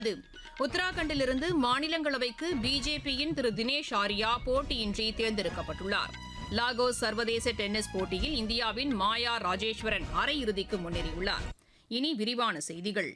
உத்தராகண்டிலிருந்து மாநிலங்களவைக்கு பிஜேபியின் திரு தினேஷ் ஆரியா போட்டியின்றி தேர்ந்தெடுக்கப்பட்டுள்ளார் லாகோஸ் சர்வதேச டென்னிஸ் போட்டியில் இந்தியாவின் மாயா ராஜேஸ்வரன் அரையிறுதிக்கு முன்னேறியுள்ளார் இனி விரிவான செய்திகள்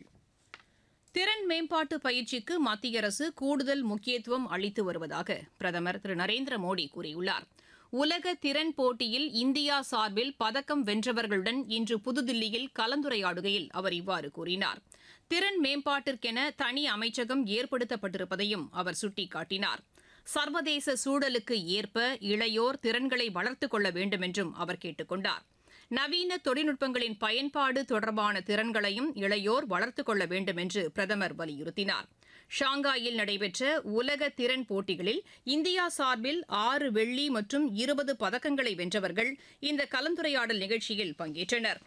திறன் மேம்பாட்டு பயிற்சிக்கு மத்திய அரசு கூடுதல் முக்கியத்துவம் அளித்து வருவதாக பிரதமர் திரு நரேந்திர மோடி கூறியுள்ளார் உலக திறன் போட்டியில் இந்தியா சார்பில் பதக்கம் வென்றவர்களுடன் இன்று புதுதில்லியில் கலந்துரையாடுகையில் அவர் இவ்வாறு கூறினார் திறன் மேம்பாட்டிற்கென தனி அமைச்சகம் ஏற்படுத்தப்பட்டிருப்பதையும் அவர் சுட்டிக்காட்டினார் சர்வதேச சூழலுக்கு ஏற்ப இளையோர் திறன்களை வளர்த்துக் கொள்ள வேண்டும் என்றும் அவர் கேட்டுக் கொண்டார் நவீன தொழில்நுட்பங்களின் பயன்பாடு தொடர்பான திறன்களையும் இளையோர் வளர்த்துக் கொள்ள வேண்டும் என்று பிரதமர் வலியுறுத்தினார் ஷாங்காயில் நடைபெற்ற உலக திறன் போட்டிகளில் இந்தியா சார்பில் ஆறு வெள்ளி மற்றும் இருபது பதக்கங்களை வென்றவர்கள் இந்த கலந்துரையாடல் நிகழ்ச்சியில் பங்கேற்றனர்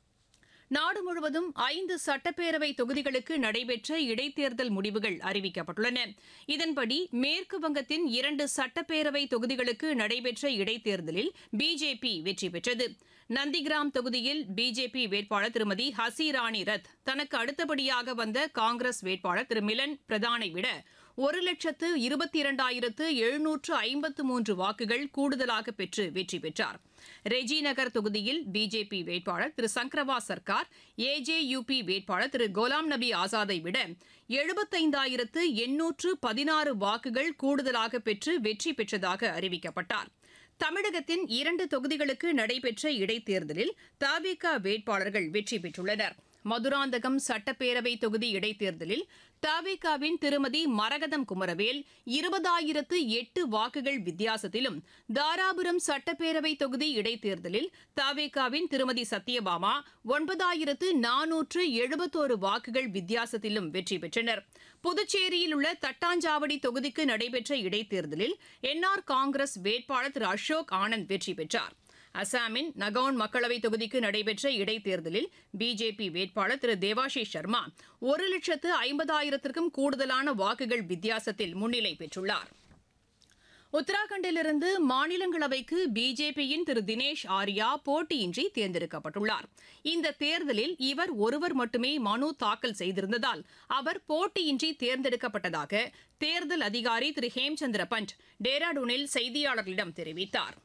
நாடு முழுவதும் ஐந்து சட்டப்பேரவை தொகுதிகளுக்கு நடைபெற்ற இடைத்தேர்தல் முடிவுகள் அறிவிக்கப்பட்டுள்ளன இதன்படி மேற்கு வங்கத்தின் இரண்டு சட்டப்பேரவை தொகுதிகளுக்கு நடைபெற்ற இடைத்தேர்தலில் பிஜேபி வெற்றி பெற்றது நந்திகிராம் தொகுதியில் பிஜேபி வேட்பாளர் திருமதி ஹசிராணி ரத் தனக்கு அடுத்தபடியாக வந்த காங்கிரஸ் வேட்பாளர் திரு மிலன் பிரதானை விட ஒரு லட்சத்து இருபத்தி இரண்டாயிரத்து எழுநூற்று ஐம்பத்து மூன்று வாக்குகள் கூடுதலாக பெற்று வெற்றி பெற்றார் ரெஜி நகர் தொகுதியில் பிஜேபி வேட்பாளர் திரு சங்கரவா சர்க்கார் ஏஜேயுபி வேட்பாளர் திரு கோலாம் நபி ஆசாதை விட எழுபத்தைந்தாயிரத்து எண்ணூற்று பதினாறு வாக்குகள் கூடுதலாக பெற்று வெற்றி பெற்றதாக அறிவிக்கப்பட்டார் தமிழகத்தின் இரண்டு தொகுதிகளுக்கு நடைபெற்ற இடைத்தேர்தலில் தவிக வேட்பாளர்கள் வெற்றி பெற்றுள்ளனர் மதுராந்தகம் சட்டப்பேரவை தொகுதி இடைத்தேர்தலில் தவிகாவின் திருமதி மரகதம் குமரவேல் இருபதாயிரத்து எட்டு வாக்குகள் வித்தியாசத்திலும் தாராபுரம் சட்டப்பேரவை தொகுதி இடைத்தேர்தலில் தவிகாவின் திருமதி சத்யபாமா ஒன்பதாயிரத்து நானூற்று எழுபத்தோரு வாக்குகள் வித்தியாசத்திலும் வெற்றி பெற்றனர் புதுச்சேரியில் உள்ள தட்டாஞ்சாவடி தொகுதிக்கு நடைபெற்ற இடைத்தேர்தலில் என்ஆர் காங்கிரஸ் வேட்பாளர் திரு அசோக் ஆனந்த் வெற்றி பெற்றார் அசாமின் நகவுன் மக்களவைத் தொகுதிக்கு நடைபெற்ற இடைத்தேர்தலில் பிஜேபி வேட்பாளர் திரு தேவாஷிஷ் சர்மா ஒரு லட்சத்து ஐம்பதாயிரத்திற்கும் கூடுதலான வாக்குகள் வித்தியாசத்தில் முன்னிலை பெற்றுள்ளார் உத்தராகண்டிலிருந்து மாநிலங்களவைக்கு பிஜேபியின் திரு தினேஷ் ஆரியா போட்டியின்றி தேர்ந்தெடுக்கப்பட்டுள்ளார் இந்த தேர்தலில் இவர் ஒருவர் மட்டுமே மனு தாக்கல் செய்திருந்ததால் அவர் போட்டியின்றி தேர்ந்தெடுக்கப்பட்டதாக தேர்தல் அதிகாரி திரு ஹேம்சந்திர பண்ட் டேராடூனில் செய்தியாளர்களிடம் தெரிவித்தார்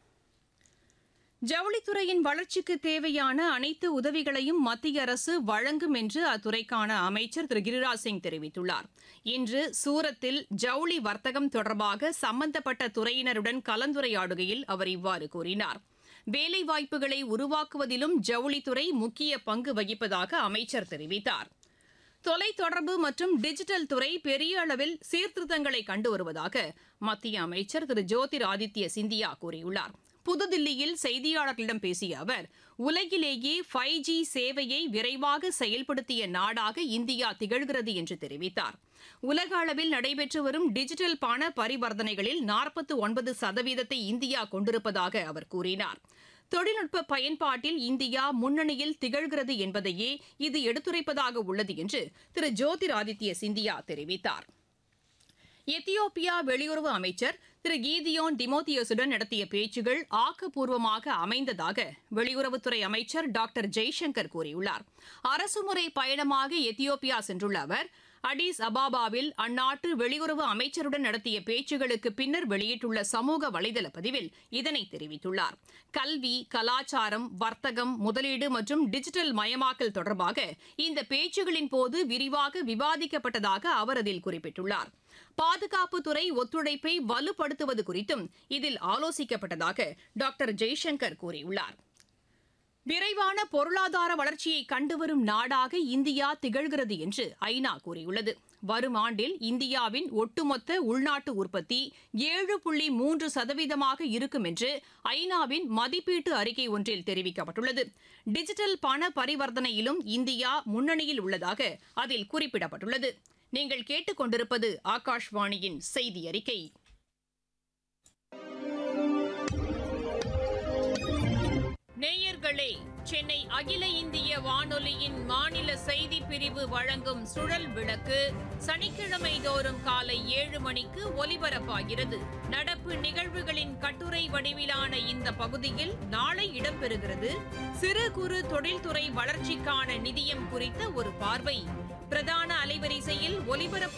ஜவுளித்துறையின் வளர்ச்சிக்கு தேவையான அனைத்து உதவிகளையும் மத்திய அரசு வழங்கும் என்று அத்துறைக்கான அமைச்சர் திரு கிரிராஜ் சிங் தெரிவித்துள்ளார் இன்று சூரத்தில் ஜவுளி வர்த்தகம் தொடர்பாக சம்பந்தப்பட்ட துறையினருடன் கலந்துரையாடுகையில் அவர் இவ்வாறு கூறினார் வேலைவாய்ப்புகளை உருவாக்குவதிலும் ஜவுளித்துறை முக்கிய பங்கு வகிப்பதாக அமைச்சர் தெரிவித்தார் தொலைத்தொடர்பு மற்றும் டிஜிட்டல் துறை பெரிய அளவில் சீர்திருத்தங்களை கண்டு வருவதாக மத்திய அமைச்சர் திரு ஜோதிர் ஆதித்ய சிந்தியா கூறியுள்ளார் புதுதில்லியில் செய்தியாளர்களிடம் பேசிய அவர் உலகிலேயே ஃபைவ் ஜி சேவையை விரைவாக செயல்படுத்திய நாடாக இந்தியா திகழ்கிறது என்று தெரிவித்தார் உலக அளவில் நடைபெற்று வரும் டிஜிட்டல் பண பரிவர்த்தனைகளில் நாற்பத்தி ஒன்பது சதவீதத்தை இந்தியா கொண்டிருப்பதாக அவர் கூறினார் தொழில்நுட்ப பயன்பாட்டில் இந்தியா முன்னணியில் திகழ்கிறது என்பதையே இது எடுத்துரைப்பதாக உள்ளது என்று திரு ஜோதிர் ஆதித்ய சிந்தியா தெரிவித்தார் எத்தியோப்பியா வெளியுறவு அமைச்சர் திரு கீதியோன் டிமோத்தியோசுடன் நடத்திய பேச்சுகள் ஆக்கப்பூர்வமாக அமைந்ததாக வெளியுறவுத்துறை அமைச்சர் டாக்டர் ஜெய்சங்கர் கூறியுள்ளார் அரசுமுறை பயணமாக எத்தியோப்பியா சென்றுள்ள அவர் அடிஸ் அபாபாவில் அந்நாட்டு வெளியுறவு அமைச்சருடன் நடத்திய பேச்சுகளுக்கு பின்னர் வெளியிட்டுள்ள சமூக வலைதள பதிவில் இதனை தெரிவித்துள்ளார் கல்வி கலாச்சாரம் வர்த்தகம் முதலீடு மற்றும் டிஜிட்டல் மயமாக்கல் தொடர்பாக இந்த பேச்சுகளின் போது விரிவாக விவாதிக்கப்பட்டதாக அவர் அதில் குறிப்பிட்டுள்ளார் பாதுகாப்புத்துறை ஒத்துழைப்பை வலுப்படுத்துவது குறித்தும் இதில் ஆலோசிக்கப்பட்டதாக டாக்டர் ஜெய்சங்கர் கூறியுள்ளார் விரைவான பொருளாதார வளர்ச்சியை கண்டுவரும் நாடாக இந்தியா திகழ்கிறது என்று ஐநா கூறியுள்ளது வரும் ஆண்டில் இந்தியாவின் ஒட்டுமொத்த உள்நாட்டு உற்பத்தி ஏழு புள்ளி மூன்று சதவீதமாக இருக்கும் என்று ஐநாவின் மதிப்பீட்டு அறிக்கை ஒன்றில் தெரிவிக்கப்பட்டுள்ளது டிஜிட்டல் பண பரிவர்த்தனையிலும் இந்தியா முன்னணியில் உள்ளதாக அதில் குறிப்பிடப்பட்டுள்ளது நீங்கள் கேட்டுக்கொண்டிருப்பது ஆகாஷ்வாணியின் செய்தி அறிக்கை நேயர்களே சென்னை அகில இந்திய வானொலியின் மாநில செய்தி பிரிவு வழங்கும் சுழல் விளக்கு சனிக்கிழமை தோறும் காலை ஏழு மணிக்கு ஒலிபரப்பாகிறது நடப்பு நிகழ்வுகளின் கட்டுரை வடிவிலான இந்த பகுதியில் நாளை இடம்பெறுகிறது சிறு குறு தொழில்துறை வளர்ச்சிக்கான நிதியம் குறித்த ஒரு பார்வை பிரதான அலைவரிசையில் ஒலிபரப்பு